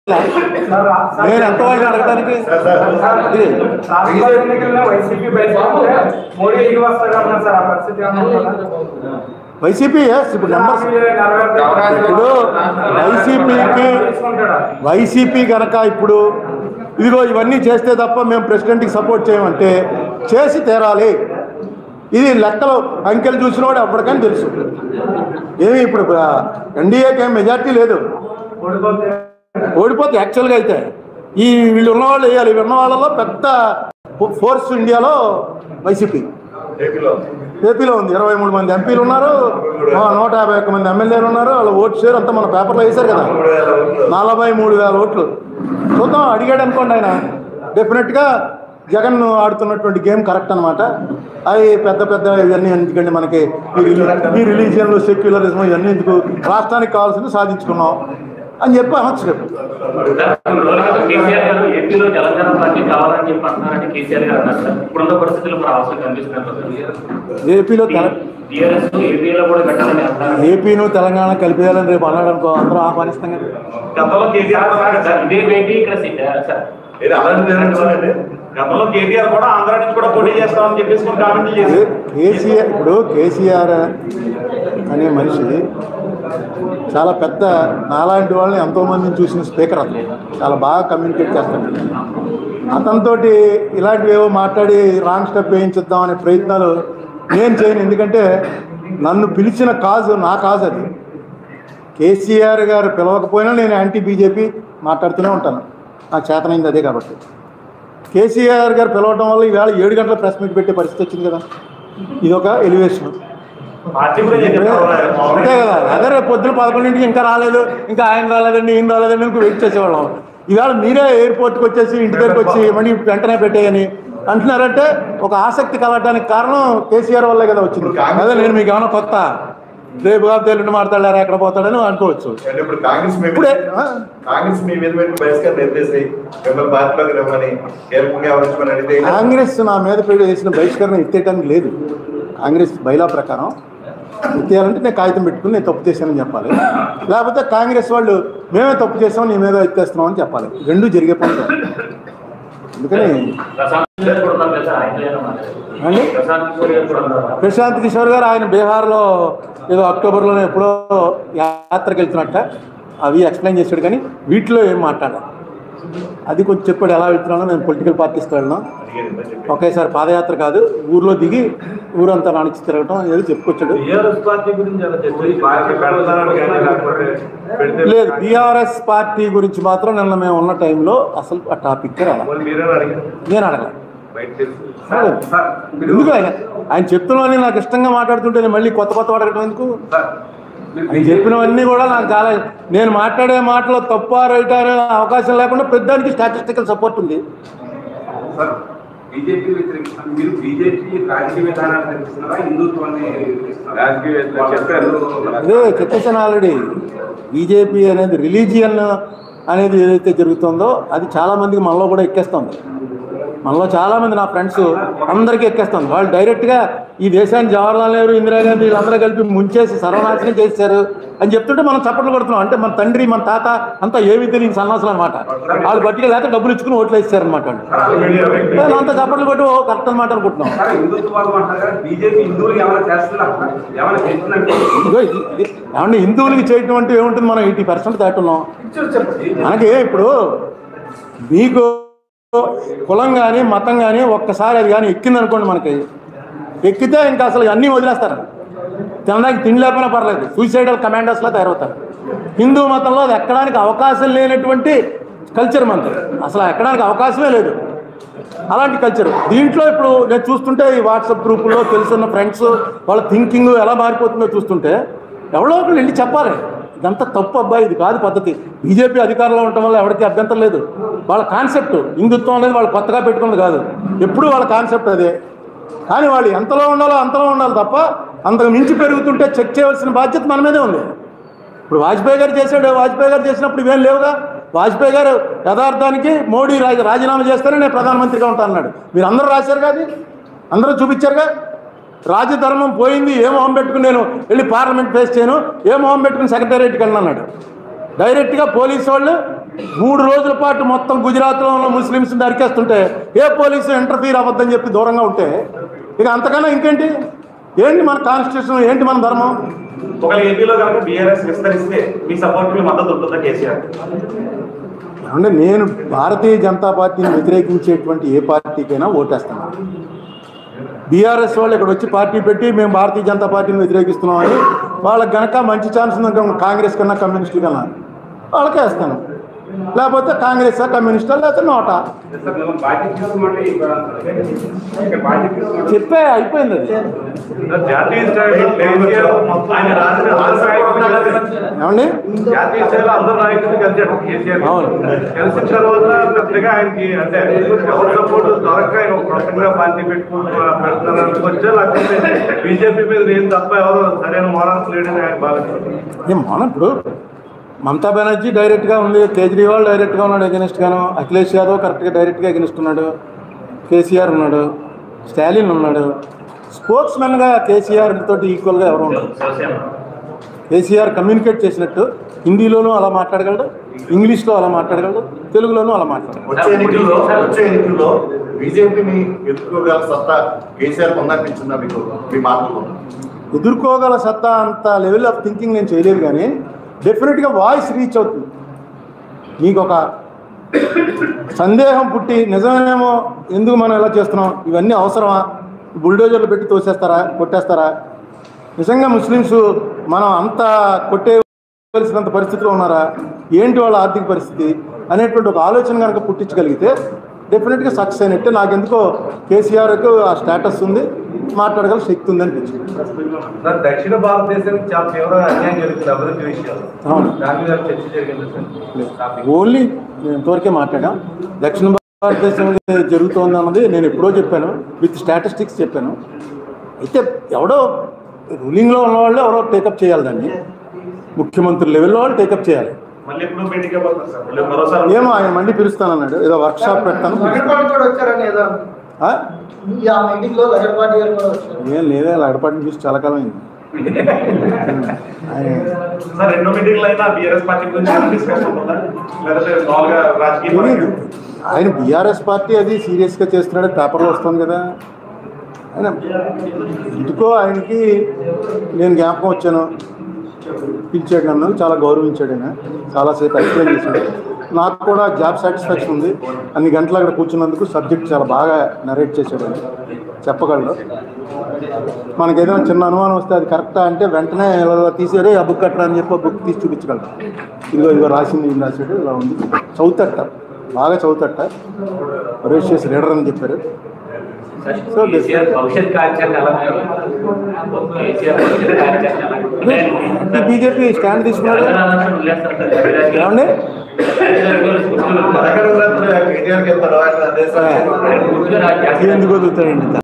నేను ఎంతవరకు అడగడానికి ఇది రాష్ట్ర ఎన్నికల్లో వైసీపీ బయటపడితే మోడీ దిగి వస్తాడు అన్నారు సార్ ఆ పరిస్థితి ఏమన్నా వైసీపీ yes, ఇప్పుడు నెంబర్స్ ఇప్పుడు వైసీపీకి తీసుకుంటాడా వైసీపీ కనుక ఇప్పుడు ఇదిగో ఇవన్నీ చేస్తే తప్ప మేము ప్రెసిడెంట్కి సపోర్ట్ చేయమంటే చేసి తీరాలి ఇది లెక్కలు అంకెలు చూసిన వాడు ఎప్పటికని తెలుసు ఏమి ఇప్పుడు ఎన్డీఏకి ఏం మెజార్టీ లేదు ఓడిపోతే ఓడిపోతే యాక్చువల్గా అయితే ఈ వీళ్ళు ఉన్నవాళ్ళు వేయాలి వీళ్ళు ఉన్న వాళ్ళలో పెద్ద ఫోర్స్ ఇండియాలో వైసీపీ ఏపీలో ఉంది ఇరవై మూడు మంది ఎంపీలు ఉన్నారు ఆ, నూట యాభై ఒక్క మంది ఎమ్మెల్యేలు ఉన్నారు వాళ్ళ ఓటు షేర్ అంతా మన పేపర్లో వేశారు కదా నలభై మూడు వేల ఓట్లు చూద్దాం అడిగాడు అనుకోండి ఆయన డెఫినెట్గా జగన్ ఆడుతున్నటువంటి గేమ్ కరెక్ట్ అనమాట అవి పెద్ద పెద్ద ఇవన్నీ ఎందుకంటే మనకి ఈ రిలి- ఈ రిలీజియన్లు సెక్యులరిజం ఇవన్నీ ఎందుకు రాష్ట్రానికి కావాల్సింది సాధించుకున్నాం అని చెప్పి అనొచ్చు రేపు కేసీఆర్ గారు ఏపీలో తెలంగాణ పార్టీ కావాలని చెప్పి అంటున్నారంటే కేసీఆర్ గారు అన్నారు సార్ ఇప్పుడున్న పరిస్థితులు మరి అవసరం కనిపిస్తున్నారు ఏపీలో తెల టీఆర్ఎస్ ఏపీలో కూడా పెట్టాలని అంటున్నారు ఏపీను తెలంగాణ కలిపేయాలని రేపు అన్నాడు అనుకో అందరూ ఆహ్వానిస్తాం కదా గతంలో కేసీఆర్ అన్నారు సార్ సార్ ఇదే భేటీ ఇక్కడ సిట్ సార్ ఇది అలాంటి జరగట్లేదండి. గతంలో కేటీఆర్ కూడా ఆంధ్ర నుంచి కూడా పోటీ చేస్తామని చెప్పేసి కొన్ని కామెంట్లు చేశారు కేసీఆర్ ఇప్పుడు కేసీఆర్ అనే మనిషి చాలా పెద్ద నాలాంటి వాళ్ళని ఎంతో మందిని చూసిన స్పీకర్ అతను చాలా బాగా కమ్యూనికేట్ చేస్తాడు అతనితోటి ఇలాంటివి ఏవో మాట్లాడి రాంగ్ స్టెప్ వేయించుద్దాం అనే ప్రయత్నాలు నేను చేయను ఎందుకంటే నన్ను పిలిచిన కాజు నా కాజు అది కేసీఆర్ గారు పిలవకపోయినా నేను యాంటీ బీజేపీ మాట్లాడుతూనే ఉంటాను నాకు చేతనైంది అదే కాబట్టి కేసీఆర్ గారు పిలవడం వల్ల ఈవేళ ఏడు గంటల ప్రెస్ మీట్ పెట్టే పరిస్థితి వచ్చింది కదా ఇది ఒక ఎలివేషన్ పార్టీ గురించి చెప్పారు అంతే కదా అదే రేపు పొద్దున పదకొండింటికి ఇంకా రాలేదు ఇంకా ఆయన రాలేదండి ఈయన రాలేదండి ఇంకో వెయిట్ చేసేవాళ్ళం ఈవేళ మీరే ఎయిర్పోర్ట్కి వచ్చేసి ఇంటి దగ్గరికి వచ్చి మళ్ళీ వెంటనే పెట్టేయని అంటున్నారంటే ఒక ఆసక్తి కలగడానికి కారణం కేసీఆర్ వల్లే కదా వచ్చింది అదే నేను మీకు ఏమైనా కొత్త రేపు కాదు ఎల్లుండి మాట్లాడారా ఎక్కడ పోతాడని అనుకోవచ్చు అంటే ఇప్పుడు కాంగ్రెస్ మీ ఇప్పుడే ఆ, కాంగ్రెస్ మీ మీద పెట్టి బహిష్కరణ నిర్దేశాయి మిమ్మల్ని పార్టీలోకి రమ్మని కీలకంగా వ్యవహరించమని అడిగితే కాంగ్రెస్ నా మీద పెట్టి వేసిన బహిష్కరణ ఎత్తేయడానికి లేదు కాంగ్రెస్ బైలా ప్రకారం ఎత్తేయాలంటే నేను కాగితం పెట్టుకుని నేను తప్పు చేశానని చెప్పాలి లేకపోతే కాంగ్రెస్ వాళ్ళు మేమే తప్పు చేసాం నీ మీద ఎత్తేస్తున్నాం అని చెప్పాలి రెండు జరిగే పని కాదు. అందుకని ప్రశాంత్ కిషోర్ కూడా ఉన్నారు కదా సార్ ఆయన ఏమైనా మాట్లాడారు? అండి ప్రశాంత్ కిషోర్ గారు కూడా ఉన్నారు ప్రశాంత్ కిషోర్ గారు ఆయన బీహార్లో ఏదో అక్టోబర్లో ఎప్పుడో యాత్రకు వెళ్తున్నట్ట అవి ఎక్స్ప్లెయిన్ చేశాడు కానీ వీటిలో ఏం మాట్లాడాలి అది కొంచెం చెప్పాడు ఎలా వెళ్తున్నానో నేను పొలిటికల్ పార్టీస్కి వెళ్ళినా ఒకేసారి పాదయాత్ర కాదు ఊర్లో దిగి ఊరంతా నానిచ్చి తిరగటం ఏదో చెప్పుకొచ్చాడు టీఆర్ఎస్ పార్టీ గురించి అలా చెప్పి పార్టీ పెడతారని కానీ లేకపోతే పెడితే లేదు బీఆర్ఎస్ పార్టీ గురించి మాత్రం నిన్న మేము ఉన్న టైంలో అసలు ఆ టాపిక్ రాలా వాళ్ళు మీరే అడిగారు నేను అడగల బయట తెలుసు సార్ మీరు ఎందుకు ఆయన ఆయన చెప్తున్నవన్నీ నాకు ఇష్టంగా మాట్లాడుతుంటే నేను మళ్ళీ కొత్త కొత్త అడగటం ఎందుకు సార్ మీరు ఆయన చెప్పినవన్నీ కూడా నాకు చాలా నేను మాట్లాడే మాటలో తప్ప రైట్ అనే అవకాశం లేకుండా పెద్దానికి స్టాటిస్టికల్ సపోర్ట్ ఉంది సార్ బీజేపీ వ్యతిరేకిస్తున్నారు మీరు బీజేపీ రాజకీయ విధానాన్ని వ్యతిరేకిస్తున్నారా హిందుత్వాన్ని రాజకీయ చెప్పారు అదే చెప్పేసాను ఆల్రెడీ బీజేపీ అనేది రిలీజియన్ అనేది ఏదైతే జరుగుతుందో అది చాలా మందికి మనలో కూడా ఎక్కేస్తుంది మనలో చాలా మంది నా ఫ్రెండ్స్ అందరికీ ఎక్కేస్తుంది వాళ్ళు డైరెక్ట్గా ఈ దేశాన్ని జవహర్లాల్ నెహ్రూ ఇందిరాగాంధీ వీళ్ళందరూ కలిపి ముంచేసి సర్వనాశనం చేశారు అని చెప్తుంటే మనం చప్పట్లు కొడుతున్నాం అంటే మన తండ్రి మన తాత అంతా ఏమి తెలియని సన్నాసులు అనమాట వాళ్ళు బట్టిగా లేకపోతే డబ్బులు ఇచ్చుకుని ఓట్లు వేస్తారు అనమాట వాళ్ళు అంతా చప్పట్లు కొట్టి ఓ కరెక్ట్ అనమాట అనుకుంటున్నాం సార్ హిందుత్వాలు అంటారు కదా బీజేపీ హిందువులు ఏమైనా చేస్తున్నారు ఏమైనా చేస్తున్నట్టు ఇదిగో ఇది- ఇది ఏమంటే హిందువులకి చేయటం అంటే ఏముంటుంది మనం ఎయిటీ పర్సెంట్ దాటున్నాం చెప్పండి మనకి ఇప్పుడు మీకు కులం కానీ మతం కానీ ఒక్కసారి అది కానీ ఎక్కింది అనుకోండి మనకి ఎక్కితే ఇంకా అసలు అన్నీ వదిలేస్తారు తినడానికి తిండి లేకపోయినా పర్లేదు సూసైడల్ కమాండర్స్లా తయారవుతారు హిందూ మతంలో అది ఎక్కడానికి అవకాశం లేనటువంటి కల్చర్ మనది అసలు ఎక్కడానికి అవకాశమే లేదు అలాంటి కల్చర్ దీంట్లో ఇప్పుడు నేను చూస్తుంటే ఈ వాట్సాప్ గ్రూపుల్లో తెలుసున్న ఫ్రెండ్స్ వాళ్ళ థింకింగ్ ఎలా మారిపోతుందో చూస్తుంటే ఎవరో ఒకళ్ళు వెళ్ళి చెప్పాలి ఇదంతా తప్పు అబ్బాయి ఇది కాదు పద్ధతి బీజేపీ అధికారంలో ఉండటం వల్ల ఎవరికి అభ్యంతరం లేదు వాళ్ళ కాన్సెప్ట్ హిందుత్వం అనేది వాళ్ళు కొత్తగా పెట్టుకున్నది కాదు ఎప్పుడు వాళ్ళ కాన్సెప్ట్ అదే కానీ వాళ్ళు ఎంతలో ఉండాలో అంతలో ఉండాలి తప్ప అంతకు మించి పెరుగుతుంటే చెక్ చేయవలసిన బాధ్యత మన మీదే ఉంది ఇప్పుడు వాజ్పేయి గారు చేశాడు వాజ్పేయి గారు చేసినప్పుడు ఇవేం లేవుగా వాజ్పేయి గారు యథార్థానికి మోడీ రాజ రాజీనామా చేస్తేనే నేను ప్రధానమంత్రిగా ఉంటాను అన్నాడు మీరు అందరూ రాశారు కాదు అందరూ చూపించారుగా రాజధర్మం పోయింది ఏ మొహం పెట్టుకుని నేను వెళ్ళి పార్లమెంట్ ఫేస్ చేయను ఏ మొహం పెట్టుకుని సెక్రటేరియట్కి వెళ్ళను అన్నాడు డైరెక్ట్గా పోలీసు వాళ్ళు మూడు రోజుల పాటు మొత్తం గుజరాత్లో ఉన్న ముస్లిమ్స్ నరికేస్తుంటే ఏ పోలీసు ఇంటర్ఫీర్ అవ్వద్దని చెప్పి దూరంగా ఉంటే ఇక అంతకన్నా ఇంకేంటి ఏంటి మన కాన్స్టిట్యూషన్ ఏంటి మన ధర్మం ఒకవేళ ఏపీలో కనుక బీఆర్ఎస్ విస్తరిస్తే మీ సపోర్ట్ మీ మద్దతు ఉంటుందా కేసీఆర్ ఏమంటే నేను భారతీయ జనతా పార్టీని వ్యతిరేకించేటువంటి ఏ పార్టీకైనా ఓటేస్తాను బీఆర్ఎస్ వాళ్ళు ఇక్కడ వచ్చి పార్టీ పెట్టి మేము భారతీయ జనతా పార్టీని వ్యతిరేకిస్తున్నామని వాళ్ళకి గనక మంచి ఛాన్స్ ఉంది కాంగ్రెస్ కన్నా కమ్యూనిస్టులు కన్నా వాళ్ళకే వేస్తాను లేకపోతే కాంగ్రెస్ కమ్యూనిస్టా లేకపోతే నోటా సార్ మేము బాధ్యత తీసుకుంటే ఇక్కడ బాధ్యత తీసుకుంటే చెప్పే అయిపోయింది అది జాతీయ స్థాయిలో కేసీఆర్ ఆయన రాసిన ఆంధ్ర ఏమండి జాతీయ స్థాయిలో అందరు నాయకులు కలిసాడు కేసీఆర్ అవును. కలిసిన తర్వాత పెద్దగా ఆయనకి అంటే ఎవరి సపోర్ట్ దొరక ఆయన ఒక కొత్తగా పార్టీ పెట్టుకుంటూ పెడుతున్నారని వచ్చా లేకపోతే బీజేపీ మీద నేను తప్ప ఎవరు సరైన మోడల్స్ లేడని ఆయన భావించారు ఏం మన ఇప్పుడు మమతా బెనర్జీ డైరెక్ట్గా ఉంది కేజ్రీవాల్ డైరెక్ట్గా ఉన్నాడు అగెనిస్ట్ గాను అఖిలేష్ యాదవ్ కరెక్ట్గా డైరెక్ట్గా అగెనిస్ట్ ఉన్నాడు కేసీఆర్ ఉన్నాడు స్టాలిన్ ఉన్నాడు స్పోర్ట్స్ మెన్గా కేసీఆర్ తోటి ఈక్వల్గా ఎవరు ఉండరు శివసేన కేసీఆర్ కమ్యూనికేట్ చేసినట్టు హిందీలోనూ అలా మాట్లాడగలడు ఇంగ్లీష్లో అలా మాట్లాడగలడు తెలుగులోనూ అలా మాట్లాడగలడు వచ్చే ఎన్నికల్లో వచ్చే ఎన్నికల్లో బీజేపీని ఎదుర్కోగల సత్తా కేసీఆర్ ఉందనిపించిందా మీకు మీ మాటలు ఎదుర్కోగల సత్తా అంత లెవెల్ ఆఫ్ థింకింగ్ నేను చేయలేదు కానీ డెఫినెట్గా వాయిస్ రీచ్ అవుతుంది మీకు ఒక సందేహం పుట్టి నిజమేమో ఎందుకు మనం ఎలా చేస్తున్నాం ఇవన్నీ అవసరమా బుల్డోజర్లు పెట్టి తోసేస్తారా కొట్టేస్తారా నిజంగా ముస్లిమ్స్ మనం అంత కొట్టేవలసినంత పరిస్థితిలో ఉన్నారా ఏంటి వాళ్ళ ఆర్థిక పరిస్థితి అనేటువంటి ఒక ఆలోచన కనుక పుట్టించగలిగితే డెఫినెట్గా సక్సెస్ అయినట్టే నాకెందుకో కేసీఆర్కు ఆ స్టేటస్ ఉంది మాట్లాడగల శక్తి ఉంది అనిపించింది సార్ దక్షిణ భారతదేశానికి చాలా తీవ్ర అన్యాయం జరుగుతుంది అభివృద్ధి విషయాలు అవును దాని మీద చర్చ జరిగింది సార్ ఓన్లీ నేను ఇంతవరకే మాట్లాడాం దక్షిణ భారతదేశం జరుగుతోంది అన్నది నేను ఎప్పుడో చెప్పాను విత్ స్టాటిస్టిక్స్ చెప్పాను అయితే ఎవడో రూలింగ్లో ఉన్న వాళ్ళు ఎవరో టేకప్ చేయాలి దాన్ని ముఖ్యమంత్రి లెవెల్లో వాళ్ళు టేకప్ చేయాలి మళ్ళీ ఎప్పుడు మీటింగ్ అయిపోతుంది సార్ మళ్ళీ మరోసారి ఏమో ఆయన మండి పిలుస్తానన్నాడు ఏదో వర్క్ షాప్ పెడతాను పిలుస్తాను. కూడా వచ్చారని ఏదో ఆ? ఈ ఆ మీటింగ్ లో లగడపాటి గారు కూడా వచ్చారు ఏం లేదే లగడపాటి చూసి చాలా కాలం అయింది ఆయన సార్ రెండో మీటింగ్లు అయినా బీఆర్ఎస్ పార్టీ గురించి ఏమైనా డిస్కషన్ ఉంటుందా లేకపోతే మామూలుగా రాజకీయ తెలీదు. ఆయన బీఆర్ఎస్ పార్టీ అది సీరియస్గా చేస్తున్నాడు పేపర్లో వస్తుంది కదా ఆయన ఎందుకో ఆయనకి నేను జ్ఞాపకం వచ్చాను పిలిచాడు నన్ను చాలా గౌరవించాడు ఆయన చాలాసేపు ఎక్స్ప్లెయిన్ చేశాడు నాకు కూడా జాబ్ సాటిస్ఫాక్షన్ ఉంది అన్ని గంటలు అక్కడ కూర్చున్నందుకు సబ్జెక్ట్ చాలా బాగా నరేట్ చేశాడు ఆయన చెప్పగలడు మనకి ఏదైనా చిన్న అనుమానం వస్తే అది కరెక్టా అంటే వెంటనే ఇలా తీసారే ఆ బుక్ కట్టరా అని చెప్పి ఆ బుక్ తీసి చూపించగలడు ఇదిగో ఇదిగో రాసింది ఇది రాశాడు ఇలా ఉంది చదువుతట బాగా చదువుతట ఒరేషియస్ రీడర్ అని చెప్పారు సో కేసీఆర్ భవిష్యత్ కార్యాచరణ ఎలా కేసీఆర్ భవిష్యత్ కార్యాచరణ ఎలా అంటే బీజేపీ స్టాండ్ తీసుకున్నాడు తెలంగాణ వదిలేస్తారు కదా. ఏమండి కేటీఆర్కి ఎంత రాసిన దేశాలు ఆయన గుర్తుగా నాకు ఎందుకు వదులుతాడండి